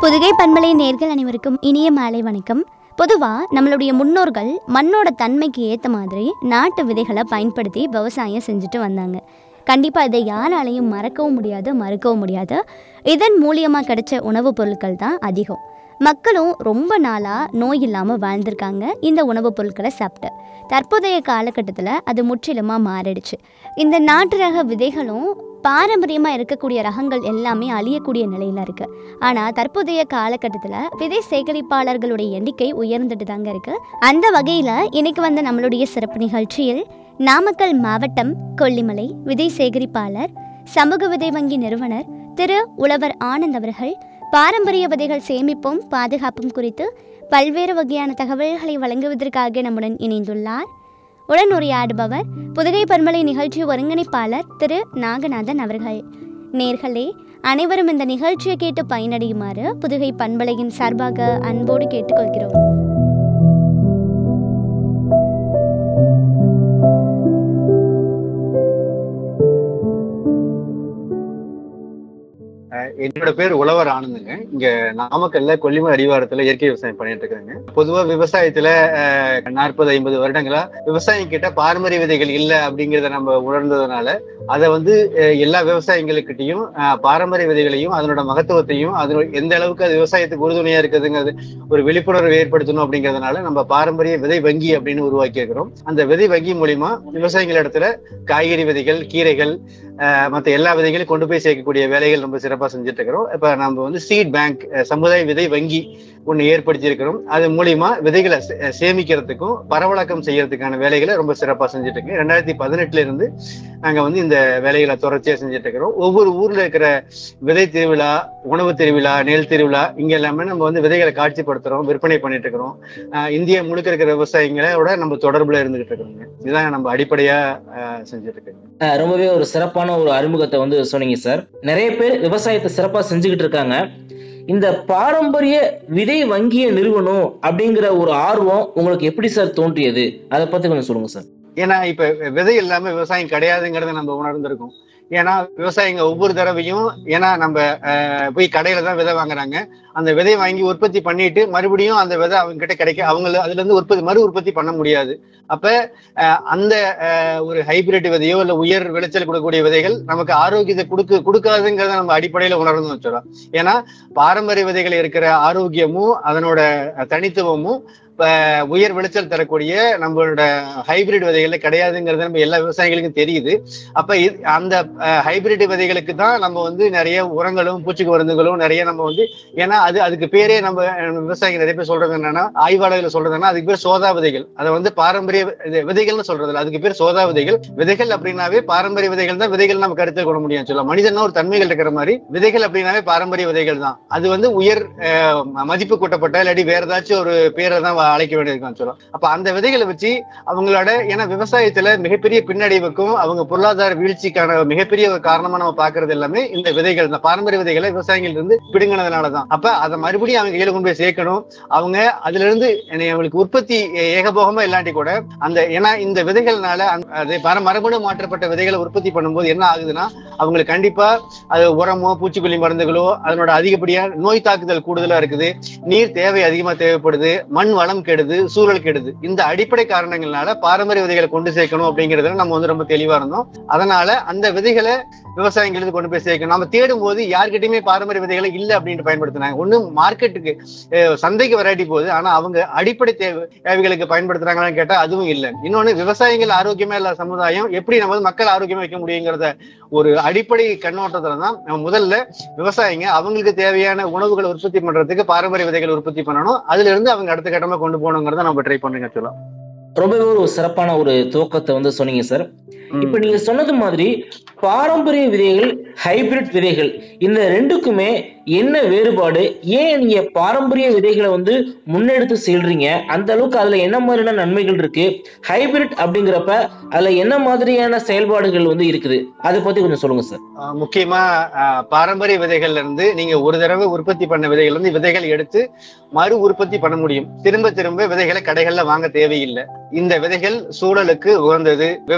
புதுகை பண்பலை நேர்கள் அனைவருக்கும் இனிய மாலை வணக்கம் பொதுவாக நம்மளுடைய முன்னோர்கள் மண்ணோட தன்மைக்கு ஏற்ற மாதிரி நாட்டு விதைகளை பயன்படுத்தி விவசாயம் செஞ்சுட்டு வந்தாங்க கண்டிப்பாக இதை யாராலையும் மறக்கவும் முடியாது மறுக்கவும் முடியாது இதன் மூலியமாக கிடைச்ச உணவுப் பொருட்கள் தான் அதிகம் மக்களும் ரொம்ப நாளாக நோய் இல்லாமல் வாழ்ந்திருக்காங்க இந்த உணவுப் பொருட்களை சாப்பிட்டு தற்போதைய காலகட்டத்தில் அது முற்றிலுமாக மாறிடுச்சு இந்த நாட்டு ரக விதைகளும் பாரம்பரியமாக இருக்கக்கூடிய ரகங்கள் எல்லாமே அழியக்கூடிய நிலையில் இருக்குது ஆனால் தற்போதைய காலகட்டத்தில் விதை சேகரிப்பாளர்களுடைய எண்ணிக்கை உயர்ந்துட்டு தாங்க இருக்குது அந்த வகையில் இன்னைக்கு வந்த நம்மளுடைய சிறப்பு நிகழ்ச்சியில் நாமக்கல் மாவட்டம் கொல்லிமலை விதை சேகரிப்பாளர் சமூக விதை வங்கி நிறுவனர் திரு உழவர் ஆனந்த் அவர்கள் பாரம்பரிய விதைகள் சேமிப்பும் பாதுகாப்பும் குறித்து பல்வேறு வகையான தகவல்களை வழங்குவதற்காக நம்முடன் இணைந்துள்ளார் உடன் உரையாடுபவர் புதுகை பன்மலை நிகழ்ச்சி ஒருங்கிணைப்பாளர் திரு நாகநாதன் அவர்கள் நேர்களே அனைவரும் இந்த நிகழ்ச்சியை கேட்டு பயனடையுமாறு புதுகை பண்பலையின் சார்பாக அன்போடு கேட்டுக்கொள்கிறோம் என்னோட பேர் உழவர் ஆனந்துங்க இங்க நாமக்கல்ல கொல்லிமலை அடிவாரத்துல இயற்கை விவசாயம் பண்ணிட்டு இருக்காங்க பொதுவா விவசாயத்துல நாற்பது ஐம்பது வருடங்களா விவசாயம் கிட்ட பாரம்பரிய விதைகள் இல்ல அப்படிங்கறத நம்ம உணர்ந்ததுனால அதை வந்து அஹ், எல்லா விவசாயிகளுக்கிட்டையும் அஹ், பாரம்பரிய விதைகளையும் அதனோட மகத்துவத்தையும் அதனோட எந்த அளவுக்கு அது விவசாயத்துக்கு உறுதுணையா இருக்குதுங்கிறது ஒரு விழிப்புணர்வு ஏற்படுத்தணும் அப்படிங்கறதுனால நம்ம பாரம்பரிய விதை வங்கி அப்படின்னு உருவாக்கி இருக்கிறோம் அந்த விதை வங்கி மூலியமா விவசாயிகள் இடத்துல காய்கறி விதைகள் கீரைகள் அஹ், மத்த எல்லா விதைகளையும் கொண்டு போய் சேர்க்கக்கூடிய வேலைகள் ரொம்ப சிறப்பா செஞ்சுட்டு இருக்கிறோம் இப்ப நம்ம வந்து சீட் பேங்க் சமுதாய விதை வங்கி ஒண்ணு ஏற்படுத்தி இருக்கிறோம் அது மூலியமா விதைகளை சே- சேமிக்கிறதுக்கும் பரவலாக்கம் செய்யறதுக்கான வேலைகளை ரொம்ப சிறப்பா செஞ்சுட்டு இருக்கோம் ரெண்டாயிரத்தி பதினெட்டுல இருந்து நாங்க வந்து இந்த வேலைகளை தொடர்ச்சியா செஞ்சுட்டு இருக்கிறோம் ஒவ்வொரு ஊர்ல இருக்கிற விதை திருவிழா உணவு திருவிழா நெல் திருவிழா இங்க எல்லாமே நம்ம வந்து விதைகளை காட்சிப்படுத்துறோம் விற்பனை பண்ணிட்டு இருக்கிறோம் அஹ் இந்தியா முழுக்க இருக்கிற விவசாயிகளோட நம்ம தொடர்புல இருந்துகிட்டு இருக்கிறோங்க இதுதான் நம்ம அடிப்படையா அஹ், செஞ்சுட்டு இருக்கோம் அஹ் ரொம்பவே ஒரு சிறப்பான ஒரு அறிமுகத்தை வந்து சொன்னீங்க சார் நிறைய பேர் விவசாயத்தை சிறப்பா செஞ்சுக்கிட்டு இருக்காங்க இந்த பாரம்பரிய விதை வங்கியை நிறுவனம் அப்படிங்கிற ஒரு ஆர்வம் உங்களுக்கு எப்படி சார் தோன்றியது அதை பத்தி கொஞ்சம் சொல்லுங்க சார் ஏன்னா இப்ப விதை இல்லாம விவசாயம் கிடையாதுங்கிறத நம்ம உணர்ந்திருக்கோம் ஏன்னா விவசாயிங்க ஒவ்வொரு தடவையும் ஏன்னா நம்ம அஹ், போய் கடையில தான் விதை வாங்குறாங்க அந்த விதை வாங்கி உற்பத்தி பண்ணிட்டு மறுபடியும் அந்த விதை அவங்க கிட்ட கிடைக்க அவங்க அதுல இருந்து உற்பத்தி மறு உற்பத்தி பண்ண முடியாது அப்ப அஹ், அந்த அஹ், ஒரு ஹைபிரிட் விதையோ இல்ல உயர் விளைச்சல் கொடுக்கக்கூடிய விதைகள் நமக்கு ஆரோக்கியத்தை கொடுக்க கொடுக்காதுங்கிறத நம்ம அடிப்படையில உணர்ந்து வச்சிடறோம் ஏன்னா பாரம்பரிய விதைகள் இருக்கிற ஆரோக்கியமும் அதனோட தனித்துவமும் இப்ப உயர் விளைச்சல் தரக்கூடிய நம்மளோட ஹைபிரிட் விதைகள்ல கிடையாதுங்கிறது நம்ம எல்லா விவசாயிகளுக்கும் தெரியுது அப்ப இது- அந்த ஹைபிரிட் விதைகளுக்கு தான் நம்ம வந்து நிறைய உரங்களும் பூச்சிக்கு மருந்துகளும் நிறைய நம்ம வந்து ஏன்னா அது அதுக்கு பேரே நம்ம அஹ், விவசாயிகள் நிறைய பேர் சொல்றது என்னன்னா ஆய்வாளர்கள் சொல்றதுன்னா அதுக்கு பேர் சோதா விதைகள் அதை வந்து பாரம்பரிய இது விதைகள்னு சொல்றது இல்ல அதுக்கு பேர் சோதா விதைகள் விதைகள் அப்படின்னாவே பாரம்பரிய விதைகள் தான் விதைகள் நம்ம கருத்தில் கொள்ள முடியும் சொல்லலாம் மனிதனா ஒரு தன்மைகள் இருக்கிற மாதிரி விதைகள் அப்படின்னாவே பாரம்பரிய விதைகள் தான் அது வந்து உயர் அஹ், மதிப்பு கூட்டப்பட்ட இல்லாட்டி வேற ஏதாச்சும் ஒரு பேரை தான் வ- அழைக்க வேண்டியிருக்கான்னு சொல்லலாம் அப்ப அந்த விதைகளை வச்சு அவங்களோட ஏன்னா விவசாயத்துல மிகப்பெரிய பின்னடைவுக்கும் அவங்க பொருளாதார வீழ்ச்சிக்கான மிகப்பெரிய ஒரு காரணமா நம்ம பாக்குறது எல்லாமே இந்த விதைகள் தான் பாரம்பரிய விதைகளை விவசாயிகள் இருந்து பிடுங்கினதுனாலதான் அப்ப அதை மறுபடியும் அவங்க கையில கொண்டு போய் சேர்க்கணும் அவங்க அதுல இருந்து என்னை அவங்களுக்கு உற்பத்தி ஏ- ஏகபோகமா இல்லாட்டி கூட அந்த ஏன்னா இந்த விதைகள்னால அந்த- அது மர- மரபணு மாற்றப்பட்ட விதைகளை உற்பத்தி பண்ணும்போது என்ன ஆகுதுன்னா அவங்களுக்கு கண்டிப்பா அது உரமோ பூச்சிக்கொல்லி மருந்துகளோ அதனோட அதிகப்படியா நோய் தாக்குதல் கூடுதலா இருக்குது நீர் தேவை அதிகமா தேவைப்படுது மண் வளம் கெடுது சூழல் கெடுது இந்த அடிப்படை காரணங்கள்னால பாரம்பரிய விதைகளை கொண்டு சேர்க்கணும் அப்படிங்கறதுல நம்ம வந்து ரொம்ப தெளிவா இருந்தோம் அதனால அந்த விதைகளை விவசாயிகளுக்கு கொண்டு போய் சேர்க்கணும் நம்ம தேடும் போது யார்கிட்டயுமே பாரம்பரிய விதைகளை இல்ல அப்படின்ட்டு பயன்படுத்தினாங்க ஒண்ணு மார்க்கெட்டுக்கு அஹ், சந்தைக்கு வெரைட்டி போகுது ஆனா அவங்க அடிப்படை தேவை தேவைகளுக்கு பயன்படுத்துறாங்களான்னு கேட்டா அதுவும் இல்லை இன்னொன்னு விவசாயிகள் ஆரோக்கியமா இல்லாத சமுதாயம் எப்படி நம்ம வந்து மக்கள் ஆரோக்கியமா வைக்க முடியுங்கிறத ஒரு அடிப்படை கண்ணோட்டத்துல தான் நம்ம முதல்ல விவசாயிங்க அவங்களுக்கு தேவையான உணவுகளை உற்பத்தி பண்றதுக்கு பாரம்பரிய விதைகளை உற்பத்தி பண்ணணும் அதுல இருந்து அவங்க அடுத்த கட்டமா கொண்டு போகணுங்கிறத நம்ம ட்ரை பண்ணுங்க சொல்லலாம் ரொம்பவே ஒரு சிறப்பான ஒரு துவக்கத்தை வந்து சொன்னீங்க சார் இப்ப நீங்க சொன்னது மாதிரி பாரம்பரிய விதைகள் ஹைபிரிட் விதைகள் இந்த ரெண்டுக்குமே என்ன வேறுபாடு ஏன் நீங்க பாரம்பரிய விதைகளை வந்து முன்னெடுத்து செல்றீங்க அந்த அளவுக்கு அதுல என்ன மாதிரியான நன்மைகள் இருக்கு ஹைபிரிட் அப்படிங்கிறப்ப அதுல என்ன மாதிரியான செயல்பாடுகள் வந்து இருக்குது அதை பத்தி கொஞ்சம் சொல்லுங்க சார் ஆஹ் முக்கியமா ஆஹ் பாரம்பரிய விதைகள்ல இருந்து நீங்க ஒரு தடவை உற்பத்தி பண்ண விதைகள் இருந்து விதைகள் எடுத்து மறு உற்பத்தி பண்ண முடியும் திரும்ப திரும்ப விதைகளை கடைகள்ல வாங்க தேவையில்லை இந்த விதைகள் சூழலுக்கு உகந்தது விவசாயிகளுக்கு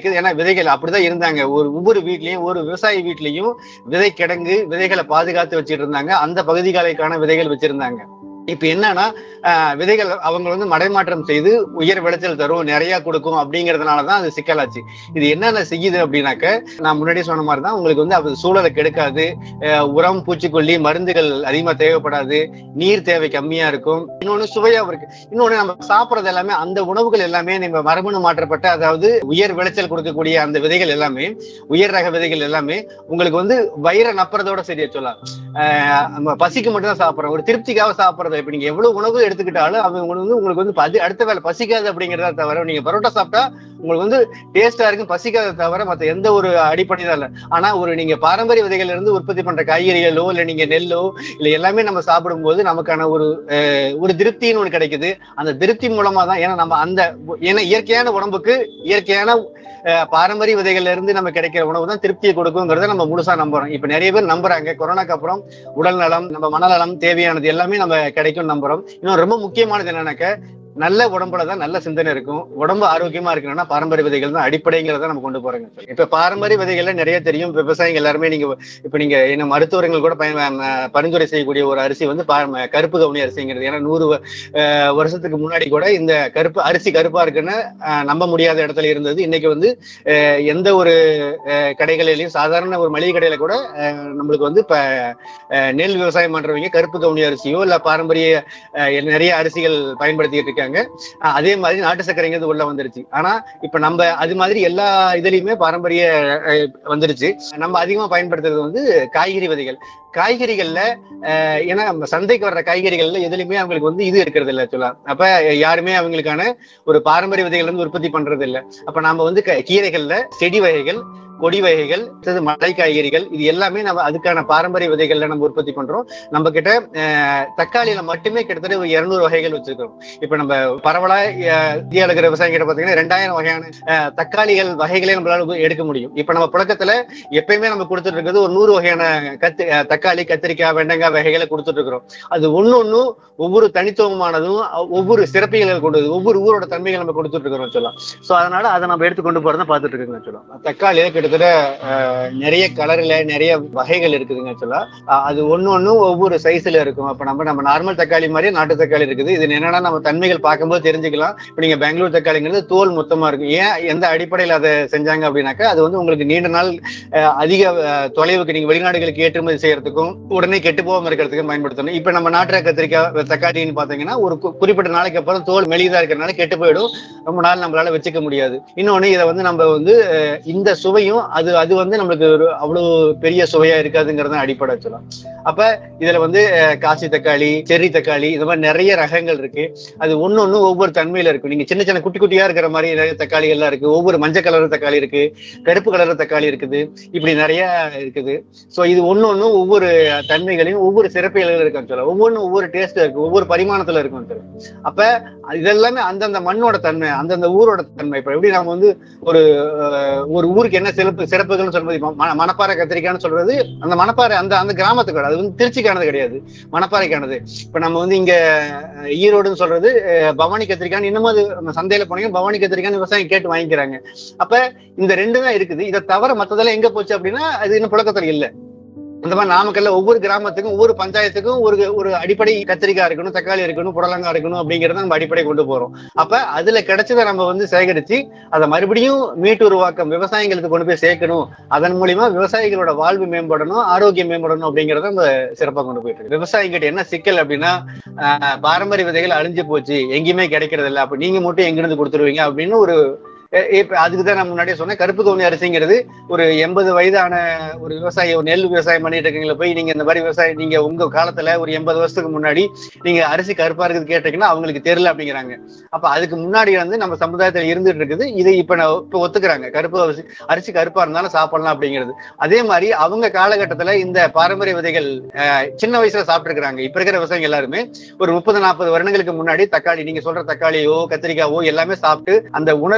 கிடைக்குது ஏன்னா விதைகள் அப்படிதான் இருந்தாங்க ஒரு ஒவ்வொரு வீட்லயும் ஒரு விவசாயி வீட்லயும் விதை கிடங்கு விதைகளை பாதுகாத்து வச்சிட்டு இருந்தாங்க அந்த பகுதிகளுக்கான விதைகள் வச்சிருந்தாங்க இப்ப என்னன்னா ஆஹ், விதைகள் அவங்க வந்து மடைமாற்றம் செய்து உயர் விளைச்சல் தரும் நிறைய கொடுக்கும் அப்படிங்கறதுனாலதான் அது சிக்கலாச்சு இது என்னென்ன செய்யுது அப்படின்னாக்க நான் முன்னாடியே சொன்ன மாதிரி தான் உங்களுக்கு வந்து அது சூழலை கெடுக்காது ஆஹ், உரம் பூச்சிக்கொல்லி மருந்துகள் அதிகமா தேவைப்படாது நீர் தேவை கம்மியா இருக்கும் இன்னொன்னு சுவையாவும் இருக்கு இன்னொன்னு நம்ம சாப்பிடுறது எல்லாமே அந்த உணவுகள் எல்லாமே நம்ம மரபணு மாற்றப்பட்ட அதாவது உயர் விளைச்சல் கொடுக்கக்கூடிய அந்த விதைகள் எல்லாமே உயர் ரக விதைகள் எல்லாமே உங்களுக்கு வந்து வயிறை நப்புறதோட சரியா சொல்லலாம் ஆஹ் நம்ம பசிக்கு மட்டும் தான் சாப்பிடுறோம் ஒரு திருப்திக்காக சாப்பிடுறது இப்ப நீங்க எவ்வளவு உணவு எடுத்துக்கிட்டாலும் அவங்க உங்களுக்கு வந்து உங்களுக்கு வந்து பதி- அடுத்த வேலை பசிக்காது அப்படிங்கறத தவிர நீங்க பரோட்டா சாப்பிட்டா உங்களுக்கு வந்து டேஸ்டா இருக்கும் பசிக்காத தவிர மத்த எந்த ஒரு அடிப்படையும் இல்ல ஆனா ஒரு நீங்க பாரம்பரிய விதைகள்ல இருந்து உற்பத்தி பண்ற காய்கறிகளோ இல்ல நீங்க நெல்லோ இல்ல எல்லாமே நம்ம சாப்பிடும்போது நமக்கான ஒரு அஹ், ஒரு திருப்தின்னு ஒண்ணு கிடைக்குது அந்த திருப்தி மூலமா தான் ஏன்னா நம்ம அந்த ஏன்னா இயற்கையான உடம்புக்கு இயற்கையான அஹ், பாரம்பரிய விதைகள்ல இருந்து நம்ம கிடைக்கிற உணவு தான் திருப்தியை கொடுக்குங்கிறத நம்ம முழுசா நம்புறோம் இப்ப நிறைய பேர் நம்புறாங்க கொரோனாக்கு அப்புறம் உடல் நலம் நம்ம மனநலம் தேவையானது எல்லாமே நம்ம கிடைக்கும் நம்புறோம் இன்னும் ரொம்ப முக்கியமானது என்னன்னாக்க நல்ல உடம்புல தான் நல்ல சிந்தனை இருக்கும் உடம்பு ஆரோக்கியமா இருக்கணும்னா பாரம்பரிய விதைகள் தான் அடிப்படைங்கிறத நம்ம கொண்டு போறோங்க இப்ப பாரம்பரிய விதைகள்ல நிறைய தெரியும் இப்ப விவசாயிகள் எல்லாருமே நீங்க இப்ப நீங்க என்ன மருத்துவர்கள் கூட பயன் அஹ் பரிந்துரை செய்யக்கூடிய ஒரு அரிசி வந்து பா- ம- கருப்பு கவுனி அரிசிங்கிறது ஏன்னா நூறு வ- அஹ் வருஷத்துக்கு முன்னாடி கூட இந்த கருப்பு அரிசி கருப்பா இருக்குன்னு அஹ் நம்ப முடியாத இடத்துல இருந்தது இன்னைக்கு வந்து அஹ் எந்த ஒரு அஹ் கடைகளிலையும் சாதாரண ஒரு மளிகை கடையில கூட அஹ் நம்மளுக்கு வந்து இப்ப அஹ் நெல் விவசாயம் பண்றவங்க கருப்பு கவுனி அரிசியோ இல்ல பாரம்பரிய அஹ் நிறைய அரிசிகள் பயன்படுத்திட்டு இருக்காங்க அஹ் அதே மாதிரி நாட்டு சர்க்கரைங்கிறது உள்ள வந்துருச்சு ஆனா இப்ப நம்ம அது மாதிரி எல்லா இதுலயுமே பாரம்பரிய அஹ், வந்துருச்சு நம்ம அதிகமா பயன்படுத்துறது வந்து காய்கறி விதைகள் காய்கறிகள்ல அஹ், ஏன்னா நம்ம சந்தைக்கு வர்ற காய்கறிகள்ல எதுலையுமே அவங்களுக்கு வந்து இது இருக்கிறது இல்ல சொல்லலாம் அப்ப யாருமே அவங்களுக்கான ஒரு பாரம்பரிய விதைகள் வந்து உற்பத்தி பண்றது இல்ல அப்ப நாம வந்து க- கீரைகள்ல செடி வகைகள் கொடி வகைகள் அடுத்தது மலை காய்கறிகள் இது எல்லாமே நம்ம அதுக்கான பாரம்பரிய விதைகள்ல நம்ம உற்பத்தி பண்றோம் நம்ம கிட்ட அஹ், தக்காளியில மட்டுமே கிட்டத்தட்ட ஒரு இருநூறு வகைகள் வச்சிருக்கோம் இப்ப நம்ம பரவலா அஹ், இந்தியால இருக்கிற விவசாயம் கிட்ட பாத்தீங்கன்னா ரெண்டாயிரம் வகையான அஹ், தக்காளிகள் வகைகளே நம்மளால உப- எடுக்க முடியும் இப்ப நம்ம புழக்கத்துல எப்பயுமே நம்ம கொடுத்துட்டு இருக்கிறது ஒரு நூறு வகையான கத்து அஹ், தக்காளி கத்திரிக்காய் வெண்டைக்காய் வகைகளை கொடுத்துட்டு இருக்கிறோம் அது ஒண்ணு ஒண்ணும் ஒவ்வொரு தனித்துவமானதும் அஹ், ஒவ்வொரு சிறப்பிகளை கொண்டது ஒவ்வொரு ஊரோட தன்மைகள் நம்ம கொடுத்துட்டு இருக்கிறோம் சொல்லலாம் சோ அதனால அதை நம்ம எடுத்து கொண்டு போறதை பார்த்துட்டு இருக்குங்க சொல்லலாம் தக்காளியில கிட்டத்தட்ட அஹ், நிறைய கலர்ல நிறைய வகைகள் இருக்குதுங்க சொல்லலாம் அஹ், அது ஒண்ணு ஒண்ணும் ஒவ்வொரு சைஸ்ல இருக்கும் அப்ப நம்ம நம்ம நார்மல் தக்காளி மாதிரியே நாட்டு தக்காளி இருக்குது இது என்னன்னா நம்ம தன்மைகள் பார்க்கும்போது தெரிஞ்சுக்கலாம் இப்ப நீங்க பெங்களூர் தக்காளிங்கிறது தோல் மொத்தமா இருக்கும் ஏன் எந்த அடிப்படையில் அதை செஞ்சாங்க அப்படின்னாக்கா அது வந்து உங்களுக்கு நீண்ட நாள் அஹ், அதிக அஹ், தொலைவுக்கு நீங்க வெளிநாடுகளுக்கு ஏற்றுமதி செய்யறதுக்கும் உடனே கெட்டு போகாம இருக்கிறதுக்கும் பயன்படுத்தணும் இப்ப நம்ம நாட்டு ரக கத்திரிக்காய் தக்காளின்னு பாத்தீங்கன்னா ஒரு கு- குறிப்பிட்ட நாளைக்கு அப்புறம் தோல் மெலிதா இருக்கிறனால கெட்டு போயிடும் ரொம்ப நாள் நம்மளால வச்சுக்க முடியாது இன்னொன்னு இதை வந்து நம்ம வந்து அஹ், இந்த சுவையும் அது அது வந்து நம்மளுக்கு ஒரு அவ்வளவு பெரிய சுவையா இருக்காதுங்கிறத அடிப்படை சொல்லலாம் அப்ப இதுல வந்து அஹ், காசி தக்காளி செர்ரி தக்காளி இந்த மாதிரி நிறைய ரகங்கள் இருக்கு அது ஒண்ணு ஒண்ணு ஒவ்வொரு தன்மையில இருக்கும் நீங்க சின்ன சின்ன குட்டி குட்டியா இருக்கிற மாதிரி நிறைய தக்காளி எல்லாம் இருக்கு ஒவ்வொரு மஞ்சள் கலர் தக்காளி இருக்கு கருப்பு கலர் தக்காளி இருக்குது இப்படி நிறைய இருக்குது சோ இது ஒண்ணு ஒண்ணும் ஒவ்வொரு தன்மைகளையும் ஒவ்வொரு சிறப்புகளும் இருக்கும் சொல்ல ஒவ்வொன்றும் ஒவ்வொரு டேஸ்ட் இருக்கு ஒவ்வொரு பரிமாணத்துல இருக்கும் சொல்ல அப்ப இதெல்லாமே அந்தந்த மண்ணோட தன்மை அந்தந்த ஊரோட தன்மை இப்ப எப்படி நம்ம வந்து ஒரு அஹ், ஒரு ஊருக்கு என்ன சிறப்பு சிறப்புகள்னு சொல்றது இப்ப ம- மணப்பாறை கத்திரிக்காய்னு சொல்றது அந்த மணப்பாறை அந்த அந்த கிராமத்துக்கு அது வந்து திருச்சிக்கானது கிடையாது மணப்பாறைக்கானது இப்ப நம்ம வந்து இங்க அஹ், ஈரோடுன்னு சொல்றது அஹ், பவானி கத்திரிக்காய்னு இன்னமும் அது நம்ம சந்தையில போனீங்கன்னா பவானி கத்திரிக்காய்னு விவசாயம் கேட்டு வாங்கிக்கிறாங்க அப்ப இந்த ரெண்டு தான் இருக்குது இதை தவிர மத்ததெல்லாம் எங்க போச்சு அப்படின்னா அது இன்னும் புழக்கத்துல இல்ல இந்த மாதிரி நாமக்கல்ல ஒவ்வொரு கிராமத்துக்கும் ஒவ்வொரு பஞ்சாயத்துக்கும் ஒரு ஒரு அடிப்படை கத்திரிக்காய் இருக்கணும் தக்காளி இருக்கணும் புடலங்காய் இருக்கணும் அப்படிங்கறத நம்ம அடிப்படை கொண்டு போறோம் அப்ப அதுல கிடைச்சதை நம்ம வந்து சேகரிச்சு அதை மறுபடியும் மீட்டுருவாக்கம் விவசாயிகளுக்கு கொண்டு போய் சேர்க்கணும் அதன் மூலியமா விவசாயிகளோட வாழ்வு மேம்படணும் ஆரோக்கியம் மேம்படணும் அப்படிங்கறத நம்ம சிறப்பா கொண்டு போயிட்டு இருக்கு விவசாயிகிட்ட என்ன சிக்கல் அப்படின்னா ஆஹ், பாரம்பரிய விதைகள் அழிஞ்சு போச்சு எங்கேயுமே கிடைக்கிறது இல்ல அப்ப நீங்க மட்டும் எங்க இருந்து கொடுத்துருவீங்க அப்படின்னு ஒரு எ- இப்ப அதுக்கு தான் நான் முன்னாடியே சொன்னேன் கருப்பு கவுனி அரிசிங்கிறது ஒரு எண்பது வயதான ஒரு விவசாயி ஒரு நெல் விவசாயம் பண்ணிட்டு இருக்கீங்களா போய் நீங்க இந்த மாதிரி விவசாயம் நீங்க உங்க காலத்துல ஒரு எண்பது வருஷத்துக்கு முன்னாடி நீங்க அரிசி கருப்பா இருக்குது கேட்டீங்கன்னா அவங்களுக்கு தெரியல அப்படிங்கிறாங்க அப்ப அதுக்கு முன்னாடி வந்து நம்ம சமுதாயத்துல இருந்துட்டு இருக்குது இதை இப்ப நான் இப்ப ஒத்துக்கிறாங்க கருப்பு அரிசி அரிசி கருப்பா இருந்தாலும் சாப்பிடலாம் அப்படிங்கிறது அதே மாதிரி அவங்க காலகட்டத்துல இந்த பாரம்பரிய விதைகள் அஹ், சின்ன வயசுல சாப்பிட்டுருக்காங்க இப்ப இருக்கிற விவசாயிகள் எல்லாருமே ஒரு முப்பது நாற்பது வருடங்களுக்கு முன்னாடி தக்காளி நீங்க சொல்ற தக்காளியோ கத்திரிக்காவோ எல்லாமே சாப்பிட்டு அந்த உணர்வு அனுபவிச்ச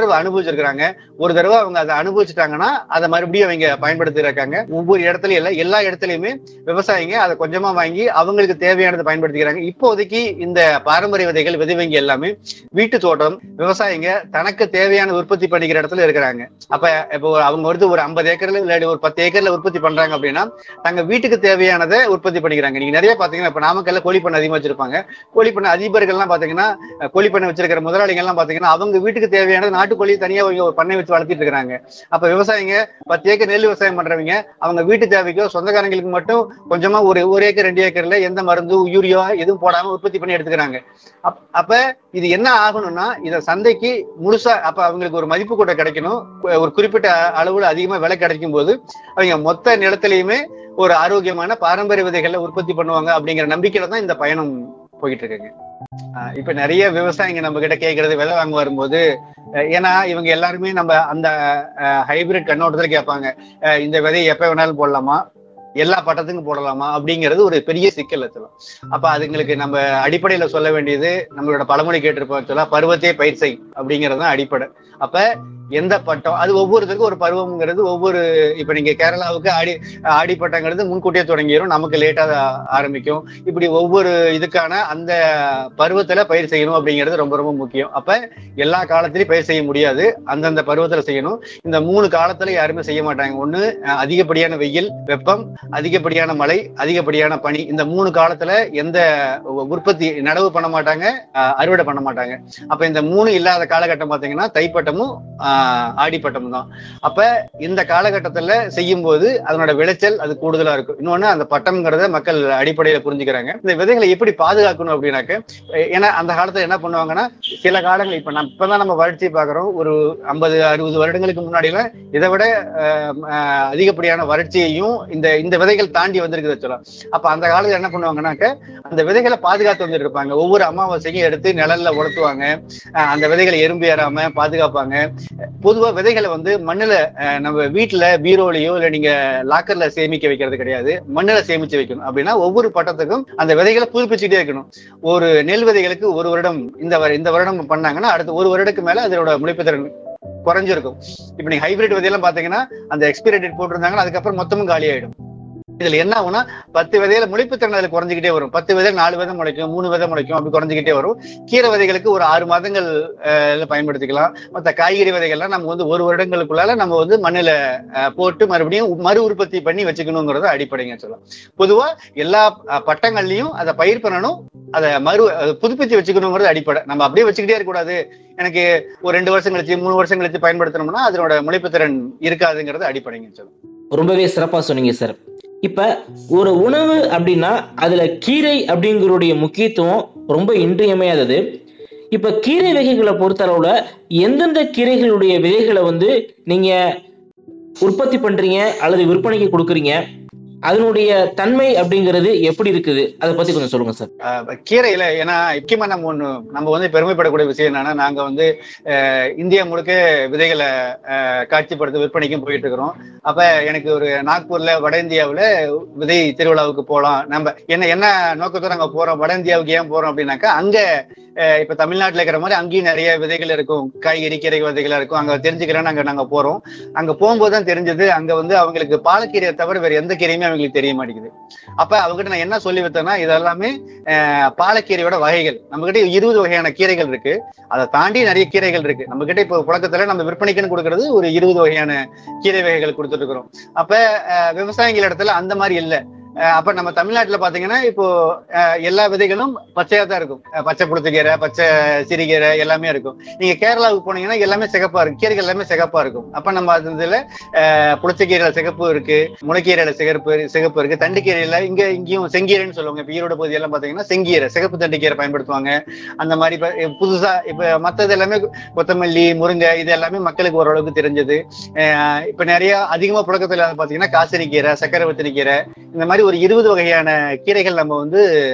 அனுபவிச்சிருக்காங்க ஒரு தடவை அவங்க அதை அனுபவிச்சுட்டாங்கன்னா அதை மறுபடியும் அவங்க பயன்படுத்தி இருக்காங்க ஒவ்வொரு இடத்துலயும் இல்ல எல்லா இடத்துலயுமே விவசாயிங்க அதை கொஞ்சமா வாங்கி அவங்களுக்கு தேவையானதை பயன்படுத்திக்கிறாங்க இப்போதைக்கு இந்த பாரம்பரிய விதைகள் விதை வங்கி எல்லாமே வீட்டு தோட்டம் விவசாயிங்க தனக்கு தேவையான உற்பத்தி பண்ணிக்கிற இடத்துல இருக்கிறாங்க அப்ப இப்போ அவங்க வந்து ஒரு ஐம்பது ஏக்கர்ல இல்லாட்டி ஒரு பத்து ஏக்கர்ல உற்பத்தி பண்றாங்க அப்படின்னா தங்க வீட்டுக்கு தேவையானதை உற்பத்தி பண்ணிக்கிறாங்க நீங்க நிறைய பாத்தீங்கன்னா இப்ப நாமக்கல்ல கோழி பண்ணை அதிகமா வச்சிருப்பாங்க கோழி பண்ணை அதிபர்கள்லாம் பாத்தீங்கன்னா அஹ், கோழி பண்ணை வச்சிருக்கிற முதலாளிகள் எல்லாம் பாத்தீங்கன்னா அவங்க வீட்டுக்கு தேவையானது நாட்டுக்கோழி தனியா அவங்க ஒரு பண்ணை வச்சு வளர்த்திட்டு இருக்காங்க அப்ப விவசாயிங்க பத்து ஏக்கர் நெல் விவசாயம் பண்றவங்க அவங்க வீட்டு தேவைக்கோ சொந்தக்காரங்களுக்கு மட்டும் கொஞ்சமா ஒரு ஒரு ஏக்கர் ரெண்டு ஏக்கர்ல எந்த மருந்து யூரியா எதுவும் போடாம உற்பத்தி பண்ணி எடுத்துக்கிறாங்க அப்- அப்ப இது என்ன ஆகணும்னா இத சந்தைக்கு முழுசா அப்ப அவங்களுக்கு ஒரு மதிப்பு கூட கிடைக்கணும் கு- ஒரு குறிப்பிட்ட அளவுல அதிகமா விலை கிடைக்கும் போது அவங்க மொத்த நிலத்திலையுமே ஒரு ஆரோக்கியமான பாரம்பரிய விதைகளை உற்பத்தி பண்ணுவாங்க அப்படிங்கிற நம்பிக்கையில தான் இந்த பயணம் போயிட்டு இருக்குங்க ஆஹ் இப்ப நிறைய விவசாயிங்க நம்ம கிட்ட கேட்கறது விதை வாங்க வரும்போது அஹ் ஏன்னா இவங்க எல்லாருமே நம்ம அந்த ஹைபிரிட் கண்ணோட்டத்துல கேட்பாங்க அஹ் இந்த விதையை எப்ப வேணாலும் போடலாமா எல்லா பட்டத்துக்கும் போடலாமா அப்படிங்கிறது ஒரு பெரிய சிக்கல் அதுல அப்ப அதுங்களுக்கு நம்ம அடிப்படையில சொல்ல வேண்டியது நம்மளோட பழமொழி கேட்டிருப்போம் சொல்ல பருவத்தே பயிர் செய் அப்படிங்கிறது தான் அடிப்படை அப்ப எந்த பட்டம் அது ஒவ்வொருத்தருக்கும் ஒரு பருவம்ங்கிறது ஒவ்வொரு இப்ப நீங்க கேரளாவுக்கு ஆடி ஆடி பட்டங்கிறது முன்கூட்டியே தொடங்கிடும் நமக்கு லேட்டா ஆரம்பிக்கும் இப்படி ஒவ்வொரு இதுக்கான அந்த பருவத்துல பயிர் செய்யணும் அப்படிங்கிறது ரொம்ப ரொம்ப முக்கியம் அப்ப எல்லா காலத்திலயும் பயிர் செய்ய முடியாது அந்தந்த பருவத்துல செய்யணும் இந்த மூணு காலத்துல யாருமே செய்ய மாட்டாங்க ஒண்ணு அஹ், அதிகப்படியான வெயில் வெப்பம் அதிகப்படியான மழை அதிகப்படியான பனி இந்த மூணு காலத்துல எந்த உ- உற்பத்தி நடவு பண்ண மாட்டாங்க அஹ், அறுவடை பண்ண மாட்டாங்க அப்ப இந்த மூணு இல்லாத காலகட்டம் பாத்தீங்கன்னா தைப்பட்டமும் ஆஹ், ஆடிப்பட்டமும் தான் அப்ப இந்த காலகட்டத்துல செய்யும் போது அதனோட விளைச்சல் அது கூடுதலா இருக்கும் இன்னொன்னு அந்த பட்டம்ங்கிறத மக்கள் அடிப்படையில புரிஞ்சுக்கிறாங்க இந்த விதைகளை எப்படி பாதுகாக்கணும் அப்படின்னாக்க அஹ், ஏன்னா அந்த காலத்துல என்ன பண்ணுவாங்கன்னா சில காலங்கள் இப்ப நம்ம இப்பதான் நம்ம வளர்ச்சி பாக்குறோம் ஒரு ஐம்பது அறுபது வருடங்களுக்கு முன்னாடிலாம் இதை விட அஹ், அஹ், அதிகப்படியான வறட்சியையும் இந்த இந்த விதைகள் தாண்டி வந்திருக்குது சொல்லலாம் அப்ப அந்த காலத்துல என்ன பண்ணுவாங்கன்னாக்க அந்த விதைகளை பாதுகாத்து வந்துட்டு இருப்பாங்க ஒவ்வொரு அமாவாசைக்கும் எடுத்து நிழல்ல உலர்த்துவாங்க அஹ், அந்த விதைகளை எறும்பு ஏறாம பாதுகாப்பாங்க பொதுவா விதைகளை வந்து மண்ணுல அஹ், நம்ம வீட்டுல பீரோலையோ இல்ல நீங்க லாக்கர்ல சேமிக்க வைக்கிறது கிடையாது மண்ணுல சேமிச்சு வைக்கணும் அப்படின்னா ஒவ்வொரு பட்டத்துக்கும் அந்த விதைகளை புதுப்பிச்சுட்டே இருக்கணும் ஒரு நெல் விதைகளுக்கு ஒரு வருடம் இந்த வரு- இந்த வருடம் பண்ணாங்கன்னா அடுத்த ஒரு வருடத்துக்கு மேல அதோட முளைப்பு திறன் குறைஞ்சிருக்கும் இப்ப நீங்க ஹைபிரிட் விதையெல்லாம் பாத்தீங்கன்னா அந்த எக்ஸ்பைரி டேட் போட்டிருந்தாங்கன்னா அதுக்கப்புறம் மொத்தமும் காலி ஆயிடும் இதுல என்ன ஆகும்னா பத்து விதையில முளைப்பு திறன் அதுல குறைஞ்சிக்கிட்டே வரும் பத்து விதை நாலு விதை முளைக்கும் மூணு விதை முளைக்கும் அப்படி குறைஞ்சிக்கிட்டே வரும் கீரை விதைகளுக்கு ஒரு ஆறு மாதங்கள் அஹ், இதுல பயன்படுத்திக்கலாம் மத்த காய்கறி விதைகள்லாம் நம்ம வந்து ஒரு வருடங்களுக்குள்ளால நம்ம வந்து மண்ணுல அஹ், போட்டு மறுபடியும் மறு உற்பத்தி பண்ணி வச்சுக்கணுங்கிறத அடிப்படைங்க சொல்லலாம் பொதுவா எல்லா அஹ், பட்டங்கள்லயும் அதை பயிர் பண்ணணும் அதை மறு அதை புதுப்பிச்சு வச்சுக்கணுங்கிறது அடிப்படை நம்ம அப்படியே வச்சுக்கிட்டே இருக்கக்கூடாது எனக்கு ஒரு ரெண்டு வருஷம் கழிச்சு மூணு வருஷம் கழிச்சு பயன்படுத்தணும்னா அதனோட முளைப்பு திறன் இருக்காதுங்கிறது அடிப்படைங்க சொல்லலாம் ரொம்பவே சிறப்பா சொன்னீங்க சார் இப்ப ஒரு உணவு அப்படின்னா அதுல கீரை அப்படிங்கறதுடைய முக்கியத்துவம் ரொம்ப இன்றியமையாதது இப்ப கீரை வகைகளை பொறுத்தளவுல எந்தெந்த கீரைகளுடைய விதைகளை வந்து நீங்க உற்பத்தி பண்றீங்க அல்லது விற்பனைக்கு கொடுக்குறீங்க அதனுடைய தன்மை அப்படிங்கிறது எப்படி இருக்குது அதை பத்தி கொஞ்சம் சொல்லுங்க சார் அஹ் கீரையில ஏன்னா முக்கியமா நம்ம ஒண்ணு நம்ம வந்து பெருமைப்படக்கூடிய விஷயம் என்னன்னா நாங்க வந்து அஹ், இந்தியா முழுக்க விதைகளை அஹ், காட்சிப்படுத்த விற்பனைக்கும் போயிட்டு இருக்கிறோம் அப்ப எனக்கு ஒரு நாக்பூர்ல வட இந்தியாவுல விதை திருவிழாவுக்கு போலாம் நம்ம என்ன என்ன நோக்கத்தோட அங்க போறோம் வட இந்தியாவுக்கு ஏன் போறோம் அப்படின்னாக்கா அங்க அஹ், இப்ப தமிழ்நாட்டுல இருக்கிற மாதிரி அங்கேயும் நிறைய விதைகள் இருக்கும் காய்கறி கீரை விதைகள் இருக்கும் அங்க தெரிஞ்சுக்கிறேன்னு அங்க நாங்க போறோம் அங்க போகும்போது தான் தெரிஞ்சது அங்க வந்து அவங்களுக்கு பாலக்கீரையை தவிர வேற எந்த கீரையுமே அவங்களுக்கு தெரிய மாட்டேங்குது அப்ப அவங்ககிட்ட நான் என்ன சொல்லி வைத்தேன்னா இதெல்லாமே அஹ், பாலக்கீரையோட வகைகள் நம்ம கிட்ட இருபது வகையான கீரைகள் இருக்கு அதை தாண்டி நிறைய கீரைகள் இருக்கு நம்ம கிட்ட இப்போ புழக்கத்துல நம்ம விற்பனைக்குன்னு கொடுக்கறது ஒரு இருபது வகையான கீரை வகைகள் கொடுத்துட்டு இருக்கிறோம் அப்ப அஹ், விவசாயிகள் இடத்துல அந்த மாதிரி இல்ல அஹ், அப்ப நம்ம தமிழ்நாட்டுல பாத்தீங்கன்னா இப்போ அஹ், எல்லா விதைகளும் பச்சையா தான் இருக்கும் அஹ், பச்சை புளுத்துக்கீரை பச்சை சிறுகீரை எல்லாமே இருக்கும் நீங்க கேரளாவுக்கு போனீங்கன்னா எல்லாமே சிகப்பா இருக்கும் கீரைகள் எல்லாமே சிகப்பா இருக்கும் அப்ப நம்ம அது இதுல அஹ், புளிச்சக்கீரையில சிகப்பு இருக்கு முளைக்கீரையில சிகப்பு சிகப்பு இருக்கு தண்டுக்கீரையில இங்க இங்கேயும் செங்கீரைன்னு சொல்லுவாங்க இப்ப ஈரோடு பகுதியெல்லாம் பாத்தீங்கன்னா செங்கீரை சிகப்பு தண்டுக்கீரை பயன்படுத்துவாங்க அந்த மாதிரி இப்ப புதுசா இப்ப மத்தது எல்லாமே கொத்தமல்லி முருங்கை இது எல்லாமே மக்களுக்கு ஓரளவுக்கு தெரிஞ்சது அஹ் இப்ப நிறைய அதிகமா புழக்கத்துல பாத்தீங்கன்னா காசிரி கீரை சக்கரவர்த்தி கீரை இந்த மாதிரி ஒரு இருபது வகையான கீரைகள் நம்ம வந்து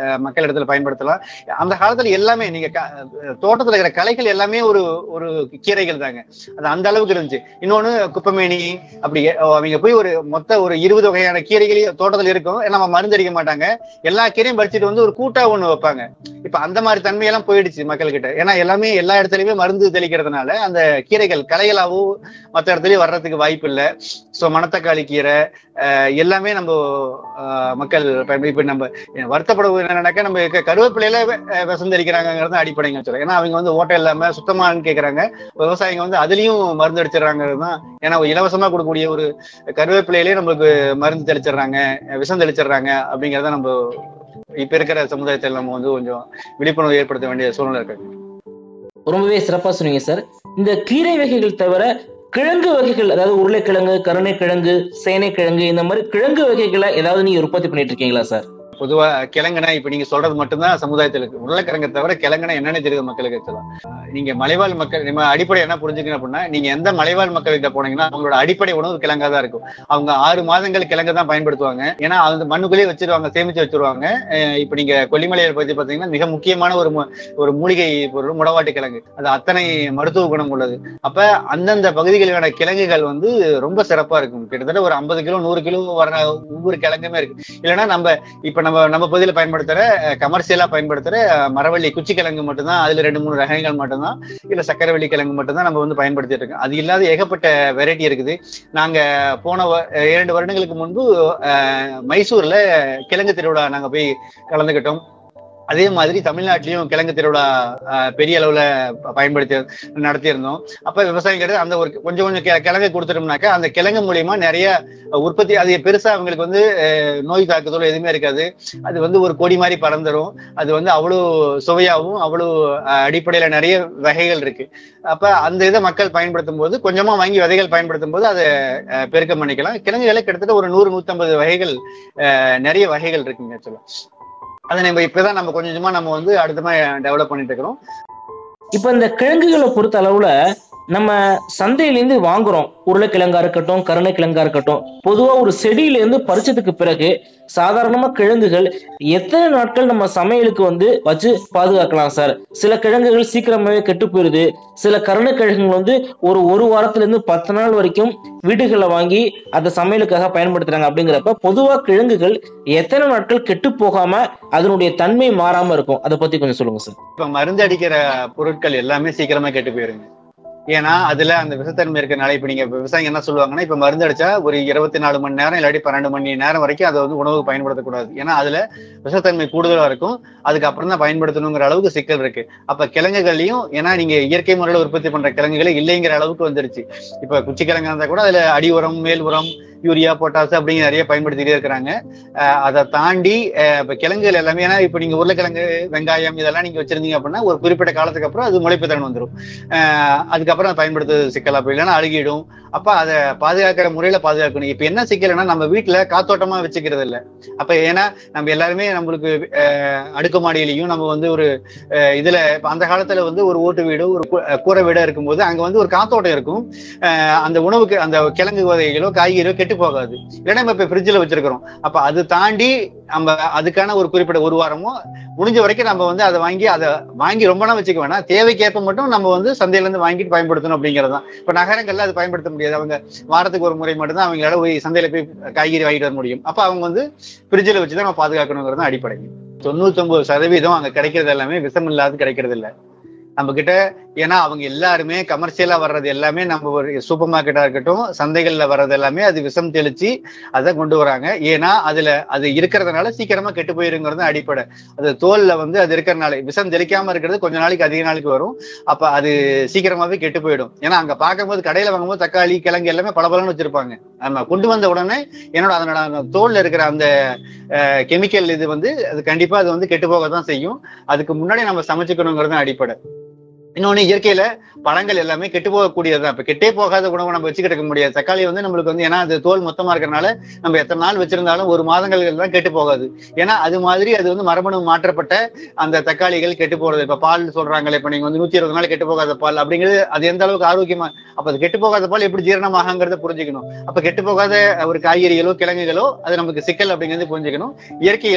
அஹ், மக்கள் இடத்துல பயன்படுத்தலாம் அந்த காலத்துல எல்லாமே நீங்க க- தோட்டத்துல இருக்கிற கலைகள் எல்லாமே ஒரு ஒரு கீரைகள் தாங்க அது அந்த அளவுக்கு இருந்துச்சு இன்னொன்னு குப்பமேனி அப்படி அஹ், அவங்க போய் ஒரு மொத்த ஒரு இருபது வகையான கீரைகள் தோட்டத்துல இருக்கும் நம்ம மருந்தடிக்க மாட்டாங்க எல்லா கீரையும் பறிச்சுட்டு வந்து ஒரு கூட்டா ஒண்ணு வைப்பாங்க இப்ப அந்த மாதிரி தன்மையெல்லாம் போயிடுச்சு மக்கள் கிட்ட ஏன்னா எல்லாமே எல்லா இடத்துலயுமே மருந்து தெளிக்கிறதுனால அந்த கீரைகள் கலைகளாவோ மற்ற இடத்துலயும் வர்றதுக்கு வாய்ப்பு இல்லை சோ மணத்தக்காளி கீரை அஹ், எல்லாமே நம்ம அஹ், மக்கள் பயன்ப- இப்ப நம்ம வருத்தப்படுவது என்னன்னாக்கா நம்ம க- கருவேப்பிலையில வெ- அஹ், விஷம் தெளிக்கிறாங்கிறது அடிப்படைங்க சொல்றேன் ஏன்னா அவங்க வந்து ஓட்டை இல்லாம சுத்தமானு கேக்குறாங்க விவசாயிங்க வந்து அதுலயும் மருந்து அடிச்சிடறாங்கிறது தான் ஏன்னா இலவசமா கொடுக்கக்கூடிய ஒரு கருவேப்பிலையிலேயே நம்மளுக்கு மருந்து தெளிச்சிடுறாங்க விஷம் தெளிச்சிடுறாங்க அப்படிங்கறத நம்ம இப்ப இருக்கிற சமுதாயத்தில் நம்ம வந்து கொஞ்சம் விழிப்புணர்வு ஏற்படுத்த வேண்டிய சூழ்நிலை இருக்கு ரொம்பவே சிறப்பா சொன்னீங்க சார் இந்த கீரை வகைகள் தவிர கிழங்கு வகைகள் அதாவது உருளைக்கிழங்கு கருணைக்கிழங்கு சேனைக்கிழங்கு இந்த மாதிரி கிழங்கு வகைகளை ஏதாவது நீங்க உற்பத்தி பண்ணிட்டு இருக்கீங்களா சார் பொதுவா கிழங்குனா இப்ப நீங்க சொல்றது மட்டும்தான் சமுதாயத்துல இருக்கு உருளைக்கிழங்கை தவிர கிழங்குனா என்னன்னு தெரியுது மக்களுக்கு சொல்லலாம் நீங்க மலைவாழ் மக்கள் நம்ம அடிப்படை என்ன புரிஞ்சுக்கணும் அப்படின்னா நீங்க எந்த மலைவாழ் மக்கள் கிட்ட போனீங்கன்னா அவங்களோட அடிப்படை உணவு கிழங்கா தான் இருக்கும் அவங்க ஆறு மாதங்கள் கிழங்கு தான் பயன்படுத்துவாங்க ஏன்னா அந்த மண்ணுக்குள்ளேயே வச்சிருவாங்க சேமிச்சு வச்சிருவாங்க அஹ் இப்ப நீங்க கொல்லிமலையை பத்தி பாத்தீங்கன்னா மிக முக்கியமான ஒரு மு- ஒரு மூலிகை பொருள் முடவாட்டு கிழங்கு அது அத்தனை மருத்துவ குணம் உள்ளது அப்ப அந்தந்த பகுதிகளுக்கான கிழங்குகள் வந்து ரொம்ப சிறப்பா இருக்கும் கிட்டத்தட்ட ஒரு ஐம்பது கிலோ நூறு கிலோ வர ஒவ்வொரு கிழங்குமே இருக்கு இல்லைன்னா நம்ம இப்ப நம்ம நம்ம பகுதியில பயன்படுத்துற கமர்ஷியலா பயன்படுத்துற அஹ், மரவள்ளி குச்சி கிழங்கு மட்டும்தான் அதுல ரெண்டு மூணு ரகங்கள் மட்டும்தான் இல்ல சக்கரவள்ளி கிழங்கு மட்டும்தான் நம்ம வந்து பயன்படுத்திட்டு இருக்கோம் அது இல்லாத ஏகப்பட்ட வெரைட்டி இருக்குது நாங்க போன வ- இரண்டு வருடங்களுக்கு முன்பு அஹ், மைசூர்ல கிழங்கு திருவிழா நாங்க போய் கலந்துக்கிட்டோம் அதே மாதிரி தமிழ்நாட்டிலையும் கிழங்கு திருவிழா அஹ், பெரிய அளவுல ப- பயன்படுத்தி நடத்தியிருந்தோம் அப்ப விவசாயிகள் அந்த ஒரு கொஞ்சம் கொஞ்சம் கி- கிழங்கு கொடுத்துட்டோம்னாக்கா அந்த கிழங்கு மூலியமா நிறைய உற்பத்தி அது பெருசா அவங்களுக்கு வந்து அஹ், நோய் தாக்குதலோ எதுவுமே இருக்காது அது வந்து ஒரு கொடி மாதிரி பறந்துரும் அது வந்து அவ்வளவு சுவையாகவும் அவ்வளவு அஹ், அடிப்படையில நிறைய வகைகள் இருக்கு அப்ப அந்த இதை மக்கள் பயன்படுத்தும் போது கொஞ்சமா வாங்கி விதைகள் பயன்படுத்தும் போது அதை அஹ், பெருக்கம் பண்ணிக்கலாம் கிழங்குகளை கிட்டத்தட்ட ஒரு நூறு நூத்தம்பது வகைகள் அஹ், நிறைய வகைகள் இருக்குங்க ஆக்சுவலா அதை நம்ம இப்பதான் நம்ம கொஞ்சம் கொஞ்சமா நம்ம வந்து அடுத்தமா டெவலப் பண்ணிட்டு இருக்கிறோம் இப்ப இந்த கிழங்குகளை பொறுத்த அளவுல நம்ம சந்தையில இருந்து வாங்குறோம் உருளைக்கிழங்கா இருக்கட்டும் கருணைக்கிழங்கா இருக்கட்டும் பொதுவா ஒரு செடியில இருந்து பறிச்சதுக்கு பிறகு சாதாரணமா கிழங்குகள் எத்தனை நாட்கள் நம்ம சமையலுக்கு வந்து வச்சு பாதுகாக்கலாம் சார் சில கிழங்குகள் சீக்கிரமாவே கெட்டு போயிருது சில கருணைக்கிழங்குகள் வந்து ஒரு ஒரு வாரத்துல இருந்து பத்து நாள் வரைக்கும் வீடுகளை வாங்கி அதை சமையலுக்காக பயன்படுத்துறாங்க அப்படிங்கிறப்ப பொதுவா கிழங்குகள் எத்தனை நாட்கள் கெட்டு போகாம அதனுடைய தன்மை மாறாம இருக்கும் அதை பத்தி கொஞ்சம் சொல்லுங்க சார் இப்ப மருந்து அடிக்கிற பொருட்கள் எல்லாமே சீக்கிரமா கெட்டு போயிருங்க ஏன்னா அதுல அந்த விஷத்தன்மை இருக்கனால இப்ப நீங்க விவசாயிங்க என்ன சொல்லுவாங்கன்னா இப்ப மருந்து அடிச்சா ஒரு இருபத்தி நாலு மணி நேரம் இல்லாட்டி பன்னெண்டு மணி நேரம் வரைக்கும் அதை வந்து உணவுக்கு பயன்படுத்தக்கூடாது ஏன்னா அதுல விஷத்தன்மை கூடுதலா இருக்கும் அதுக்கப்புறம் தான் பயன்படுத்தணுங்கிற அளவுக்கு சிக்கல் இருக்கு அப்ப கிழங்குகள்லயும் ஏன்னா நீங்க இயற்கை முறையில உற்பத்தி பண்ற கிழங்குகளே இல்லைங்கிற அளவுக்கு வந்துருச்சு இப்ப குச்சி கிழங்கா இருந்தா கூட அதுல அடி உரம் மேல் உரம் யூரியா பொட்டாசு அப்படிங்கிற நிறைய பயன்படுத்திட்டே இருக்கிறாங்க அஹ் அதை தாண்டி அஹ் இப்ப கிழங்குகள் எல்லாமே ஏன்னா இப்ப நீங்க உருளைக்கிழங்கு வெங்காயம் இதெல்லாம் நீங்க வச்சிருந்தீங்க அப்படின்னா ஒரு குறிப்பிட்ட காலத்துக்கு அப்புறம் அது முளைப்பு திறன் வந்துடும் அதுக்கப்புறம் அதை பயன்படுத்துறது சிக்கலா போய் இல்லைன்னா அழுகிடும் அப்ப அதை பாதுகாக்கிற முறையில பாதுகாக்கணும் இப்ப என்ன சிக்கல்னா நம்ம வீட்டுல காத்தோட்டமா வச்சுக்கிறது இல்ல அப்ப ஏன்னா நம்ம எல்லாருமே நம்மளுக்கு அஹ், அடுக்குமாடியிலையும் நம்ம வந்து ஒரு அஹ், இதுல இப்ப அந்த காலத்துல வந்து ஒரு ஓட்டு வீடு ஒரு கூ- அஹ், கூரை வீடா இருக்கும்போது அங்க வந்து ஒரு காத்தோட்டம் இருக்கும் அஹ், அந்த உணவுக்கு அந்த கிழங்கு வகைகளோ காய்கறியோ கெட்டு போகாது இல்லைன்னா நம்ம இப்ப ஃப்ரிட்ஜில் வச்சிருக்கிறோம் அப்ப அது தாண்டி நம்ம அதுக்கான ஒரு குறிப்பிட்ட ஒரு வாரமோ முடிஞ்ச வரைக்கும் நம்ம வந்து அதை வாங்கி அதை வாங்கி ரொம்ப நாள் வச்சுக்க வேணாம் தேவைக்கேற்ப மட்டும் நம்ம வந்து சந்தையில இருந்து வாங்கிட்டு பயன்படுத்தணும் அப்படிங்கிறது தான் இப்ப நகரங்கள்ல அது பயன்படுத்த முடியாது அவங்க வாரத்துக்கு ஒரு முறை மட்டும் தான் அவங்களால போய் சந்தையில போய் காய்கறி வாங்கிட்டு வர முடியும் அப்ப அவங்க வந்து ஃப்ரிட்ஜில் வச்சு தான் நம்ம பாதுகாக்கணுங்கிறது தான் அடிப்படை தொண்ணூத்தி ஒன்பது சதவீதம் அங்க கிடைக்கிறது எல்லாமே விஷம் இல்லாத கிடைக்கிறது இல்ல நம்ம கிட்ட ஏன்னா அவங்க எல்லாருமே கமர்ஷியலா வர்றது எல்லாமே நம்ம ஒரு சூப்பர் மார்க்கெட்டா இருக்கட்டும் சந்தைகள்ல வர்றது எல்லாமே அது விஷம் தெளிச்சு அதை கொண்டு வராங்க ஏன்னா அதுல அது இருக்கிறதுனால சீக்கிரமா கெட்டு போயிருங்கிறது அடிப்படை அது தோல்ல வந்து அது இருக்கிறனால விஷம் தெளிக்காம இருக்கிறது கொஞ்ச நாளைக்கு அதிக நாளைக்கு வரும் அப்ப அது சீக்கிரமாவே கெட்டு போயிடும் ஏன்னா அங்க பார்க்கும்போது கடையில வாங்கும்போது தக்காளி கிழங்கு எல்லாமே பளபளன்னு வச்சிருப்பாங்க நம்ம கொண்டு வந்த உடனே என்னோட அதனோட அந்த தோல்ல இருக்கிற அந்த கெமிக்கல் இது வந்து அது கண்டிப்பா அது வந்து கெட்டு போக தான் செய்யும் அதுக்கு முன்னாடி நம்ம சமைச்சுக்கணுங்கிறது தான் அடிப்படை இன்னொன்னு இயற்கையில பழங்கள் எல்லாமே கெட்டு போகக்கூடியதுதான் இப்ப கெட்டே போகாத உணவை நம்ம வச்சுக்கிட்டு இருக்க முடியாது தக்காளி வந்து நம்மளுக்கு வந்து ஏன்னா அது தோல் மொத்தமா இருக்கறனால நம்ம எத்தனை நாள் வச்சிருந்தாலும் ஒரு மாதங்கள் தான் கெட்டு போகாது ஏன்னா அது மாதிரி அது வந்து மரபணு மாற்றப்பட்ட அந்த தக்காளிகள் கெட்டு போறது இப்ப பால் சொல்றாங்களே இப்ப நீங்க வந்து நூத்தி இருபது நாள் கெட்டு போகாத பால் அப்படிங்கிறது அது எந்த அளவுக்கு ஆரோக்கியமா அப்ப அது கெட்டு போகாத பால் எப்படி ஜீரணமாகங்கிறத புரிஞ்சுக்கணும் அப்ப கெட்டு போகாத ஒரு காய்கறிகளோ கிழங்குகளோ அது நமக்கு சிக்கல் அப்படிங்கிறது புரிஞ்சுக்கணும் இயற்கையில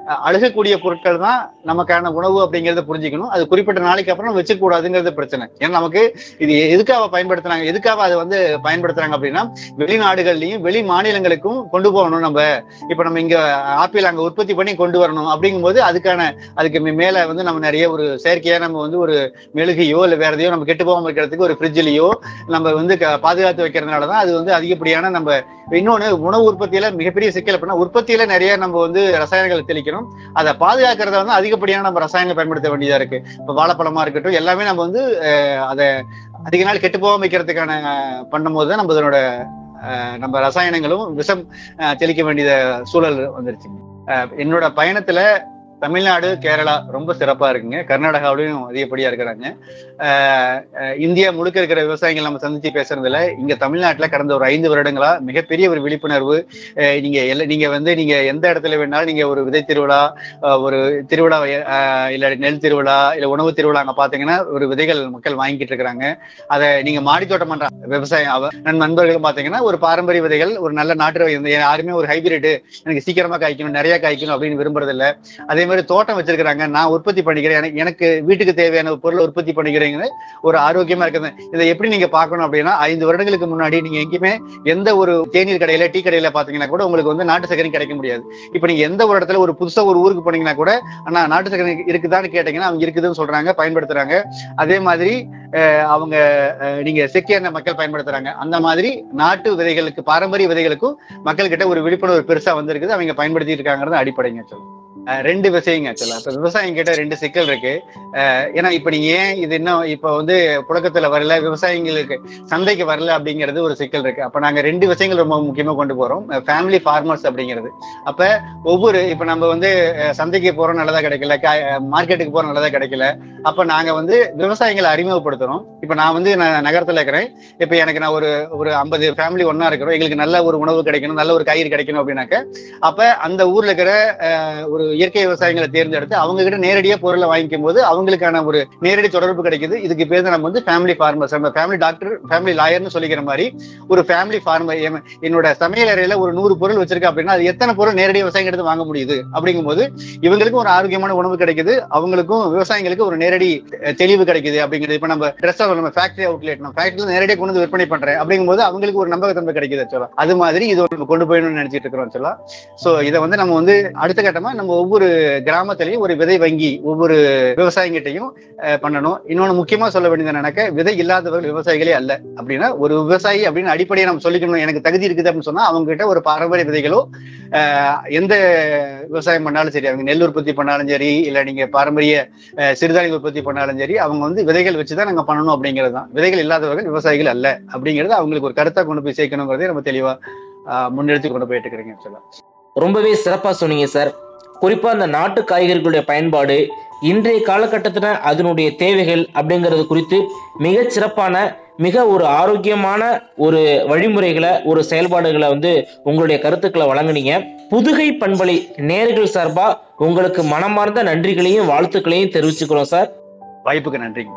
அஹ், அழுகக்கூடிய பொருட்கள் தான் நமக்கான உணவு அப்படிங்கறத புரிஞ்சுக்கணும் அது குறிப்பிட்ட நாளைக்கு அப்புறம் நம்ம வச்சுக்க கூடாதுங்கிறது பிரச்சனை ஏன்னா நமக்கு இது எதுக்காக பயன்படுத்துறாங்க எதுக்காக அதை வந்து பயன்படுத்துறாங்க அப்படின்னா வெளிநாடுகள்லயும் வெளி மாநிலங்களுக்கும் கொண்டு போகணும் நம்ம இப்ப நம்ம இங்க ஆப்பிள் அங்க உற்பத்தி பண்ணி கொண்டு வரணும் அப்படிங்கும்போது அதுக்கான அதுக்கு மே- மேல வந்து நம்ம நிறைய ஒரு செயற்கையா நம்ம வந்து ஒரு மெழுகையோ இல்ல வேற எதையோ நம்ம கெட்டு போகாம இருக்கிறதுக்கு ஒரு ஃப்ரிட்ஜ்லயோ நம்ம வந்து க- பாதுகாத்து வைக்கிறதுனால தான் அது வந்து அதிகப்படியான நம்ம இன்னொன்னு உணவு உற்பத்தியில மிகப்பெரிய சிக்கல் அப்படின்னா உற்பத்தியில நிறைய நம்ம வந்து ரசாயனங்களை தெளிக்கணும் அதை பாதுகாக்கிறத வந்து அதிகப்படியான நம்ம ரசாயனங்களை பயன்படுத்த வேண்டியதா இருக்கு இப்ப வாழைப்பழமா இருக்கட்டும் எல்லாமே நம்ம வந்து அஹ், அதை அதிக நாள் கெட்டு போகாம வைக்கிறதுக்கான அஹ், பண்ணும்போது தான் நம்ம இதனோட அஹ், நம்ம ரசாயனங்களும் விஷம் அஹ், தெளிக்க வேண்டிய சூழல் வந்துருச்சு அஹ், என்னோட பயணத்துல தமிழ்நாடு கேரளா ரொம்ப சிறப்பா இருக்குங்க கர்நாடகாவிலையும் அதிகப்படியா இருக்கிறாங்க அஹ், அஹ், இந்தியா முழுக்க இருக்கிற விவசாயிகள் நம்ம சந்திச்சு பேசுறதுல இங்க தமிழ்நாட்டுல கடந்த ஒரு ஐந்து வருடங்களா மிகப்பெரிய ஒரு விழிப்புணர்வு அஹ், நீங்க எல்லா நீங்க வந்து நீங்க எந்த இடத்துல வேணாலும் நீங்க ஒரு விதை திருவிழா அஹ், ஒரு திருவிழா அஹ், இல்ல நெல் திருவிழா இல்ல உணவு திருவிழா அங்க பாத்தீங்கன்னா ஒரு விதைகள் மக்கள் வாங்கிட்டு இருக்கிறாங்க அதை நீங்க மாடி தோட்டம் பண்ற விவசாயம் அவ- நன் நண்பர்களும் பாத்தீங்கன்னா ஒரு பாரம்பரிய விதைகள் ஒரு நல்ல நாட்டு வகை இந்த யாருமே ஒரு ஹைபிரிட் எனக்கு சீக்கிரமா காய்க்கணும் நிறைய காய்க்கணும் அப்படின்னு விரும்புறது இல்ல அதே மாதிரி தோட்டம் வச்சிருக்கிறாங்க நான் உற்பத்தி பண்ணிக்கிறேன் எனக்கு எனக்கு வீட்டுக்கு தேவையான பொருளை உற்பத்தி பண்ணிக்கிறேங்க ஒரு ஆரோக்கியமா இருக்குது இதை எப்படி நீங்க பார்க்கணும் அப்படின்னா ஐந்து வருடங்களுக்கு முன்னாடி நீங்க எங்கேயுமே எந்த ஒரு தேநீர் கடையில டீ கடையில பாத்தீங்கன்னா கூட உங்களுக்கு வந்து நாட்டு சர்க்கரை கிடைக்க முடியாது இப்ப நீங்க எந்த ஒரு இடத்துல ஒரு புதுசா ஒரு ஊருக்கு போனீங்கன்னா கூட அண்ணா நாட்டு சர்க்கரை இருக்குதான்னு கேட்டீங்கன்னா அவங்க இருக்குதுன்னு சொல்றாங்க பயன்படுத்துறாங்க அதே மாதிரி அஹ், அவங்க அஹ், நீங்க செக்கு எண்ணெய் மக்கள் பயன்படுத்துறாங்க அந்த மாதிரி நாட்டு விதைகளுக்கு பாரம்பரிய விதைகளுக்கும் மக்கள் கிட்ட ஒரு விழிப்புணர்வு பெருசா வந்திருக்குது அவங்க பயன்படுத்திட்டு இருக்காங்கிறது அடிப்படைங்க சொல்லுங்க அஹ் ரெண்டு விஷயங்க ஆக்சுவலா இப்ப விவசாயம் கிட்ட ரெண்டு சிக்கல் இருக்கு அஹ் ஏன்னா இப்ப நீங்க ஏன் இது இன்னும் இப்ப வந்து புழக்கத்துல வரல விவசாயிங்களுக்கு சந்தைக்கு வரல அப்படிங்கிறது ஒரு சிக்கல் இருக்கு அப்ப நாங்க ரெண்டு விஷயங்கள் ரொம்ப முக்கியமா கொண்டு போறோம் ஃபேமிலி ஃபார்மர்ஸ் அப்படிங்கிறது அப்ப ஒவ்வொரு இப்ப நம்ம வந்து அஹ், சந்தைக்கு போறோம் நல்லதா கிடைக்கல மார்க்கெட்டுக்கு போறோம் நல்லதா கிடைக்கல அப்ப நாங்க வந்து விவசாயிகளை அறிமுகப்படுத்துறோம் இப்ப நான் வந்து நான் நகரத்துல இருக்கிறேன் இப்ப எனக்கு நான் ஒரு ஒரு ஐம்பது ஃபேமிலி ஒண்ணா இருக்கிறோம் எங்களுக்கு நல்ல ஒரு உணவு கிடைக்கணும் நல்ல ஒரு காய்கறி கிடைக்கணும் அப்படின்னாக்க அப்ப அந்த ஊர்ல இருக்கிற அஹ், ஒரு இயற்கை விவசாயிகளை தேர்ந்தெடுத்து அவங்க கிட்ட நேரடியா பொருளை வாங்கிக்கும் போது அவங்களுக்கான ஒரு நேரடி தொடர்பு கிடைக்குது இதுக்கு பேர் தான் நம்ம வந்து ஃபேமிலி ஃபார்மர்ஸ் நம்ம ஃபேமிலி டாக்டர் ஃபேமிலி லாயர்னு சொல்லிக்கிற மாதிரி ஒரு ஃபேமிலி ஃபார்மர் என்னோட சமையல் அறையில ஒரு நூறு பொருள் வச்சிருக்கேன் அப்படின்னா அது எத்தனை பொருள் நேரடி விவசாயிங்க எடுத்து வாங்க முடியுது அப்படிங்கும்போது இவங்களுக்கும் ஒரு ஆரோக்கியமான உணவு கிடைக்குது அவங்களுக்கும் விவசாயிகளுக்கு ஒரு நேரடி அஹ், தெளிவு கிடைக்குது அப்படிங்கிறது இப்ப நம்ம ட்ரெஸ் நம்ம ஃபேக்டரி அவுட்லெட் நம்ம ஃபேக்டரியில நேரடியாக கொண்டு வந்து விற்பனை பண்றேன் அப்படிங்கும்போது அவங்களுக்கு ஒரு நம்பகத்தன்மை கிடைக்குது ஆக்சுவலா அது மாதிரி இது நம்ம கொண்டு போயணும்னு நினைச்சிட்டு இருக்கிறோம் ஆக்சுவலா சோ இதை வந்து நம்ம வந்து அடுத்த கட்டமா நம்ம ஒவ்வொரு கிராமத்திலையும் ஒரு விதை வங்கி ஒவ்வொரு விவசாயிகிட்டையும் அஹ், பண்ணணும் இன்னொன்னு முக்கியமா சொல்ல வேண்டியது என்னன்னாக்க விதை இல்லாதவர்கள் விவசாயிகளே அல்ல அப்படின்னா ஒரு விவசாயி அப்படின்னு அடிப்படையை நம்ம சொல்லிக்கணும் எனக்கு தகுதி இருக்குது அப்படின்னு சொன்னா அவங்க கிட்ட ஒரு பாரம்பரிய விதைகளோ அஹ், எந்த விவசாயம் பண்ணாலும் சரி அவங்க நெல் உற்பத்தி பண்ணாலும் சரி இல்ல நீங்க பாரம்பரிய அஹ், சிறுதானிய உற்பத்தி பண்ணாலும் சரி அவங்க வந்து விதைகள் வச்சுதான் நாங்க பண்ணணும் அப்படிங்கிறது தான் விதைகள் இல்லாதவர்கள் விவசாயிகள் அல்ல அப்படிங்கிறது அவங்களுக்கு ஒரு கருத்தா கொண்டு போய் சேர்க்கணுங்கிறதே நம்ம தெளிவா அஹ், முன்னெடுத்து கொண்டு போயிட்டு இருக்கிறீங்க சொல்லலாம் ரொம்பவே சிறப்பா சொன்னீங்க சார் குறிப்பா அந்த நாட்டு காய்கறிகளுடைய பயன்பாடு இன்றைய காலகட்டத்துல அதனுடைய தேவைகள் அப்படிங்கிறது குறித்து மிகச் சிறப்பான மிக ஒரு ஆரோக்கியமான ஒரு வழிமுறைகளை ஒரு செயல்பாடுகளை வந்து உங்களுடைய கருத்துக்களை வழங்குனீங்க புதுகை பண்பலை நேர்கள் சார்பா உங்களுக்கு மனமார்ந்த நன்றிகளையும் வாழ்த்துக்களையும் தெரிவிச்சுக்கிறோம் சார் வாய்ப்புக்கு நன்றிங்க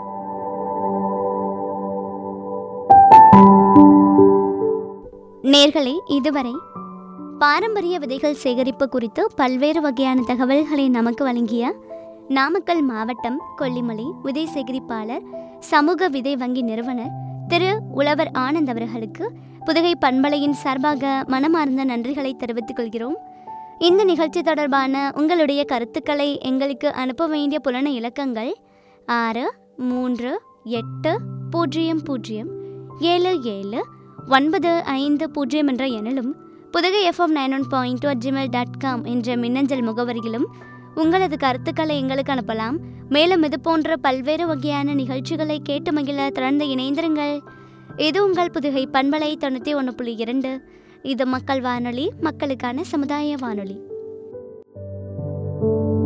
நேர்களே இதுவரை பாரம்பரிய விதைகள் சேகரிப்பு குறித்து பல்வேறு வகையான தகவல்களை நமக்கு வழங்கிய நாமக்கல் மாவட்டம் கொல்லிமலை விதை சேகரிப்பாளர் சமூக விதை வங்கி நிறுவனர் திரு உழவர் ஆனந்த் அவர்களுக்கு புதுகை பண்பலையின் சார்பாக மனமார்ந்த நன்றிகளை தெரிவித்துக் கொள்கிறோம் இந்த நிகழ்ச்சி தொடர்பான உங்களுடைய கருத்துக்களை எங்களுக்கு அனுப்ப வேண்டிய புலன இலக்கங்கள் ஆறு மூன்று எட்டு பூஜ்ஜியம் பூஜ்ஜியம் ஏழு ஏழு ஒன்பது ஐந்து பூஜ்ஜியம் என்ற எண்ணிலும் Pudugai FM nine one point two Gmail dot com என்ற மின்னஞ்சல் முகவரியிலும் உங்களது கருத்துக்களை எங்களுக்கு அனுப்பலாம் மேலும் இது போன்ற பல்வேறு வகையான நிகழ்ச்சிகளை கேட்டு மகிழ தொடர்ந்து இணைந்திருங்கள் இது உங்கள் புதுகை பண்பலை தொண்ணூற்றி ஒன்று புள்ளி இரண்டு இது மக்கள் வானொலி மக்களுக்கான சமுதாய வானொலி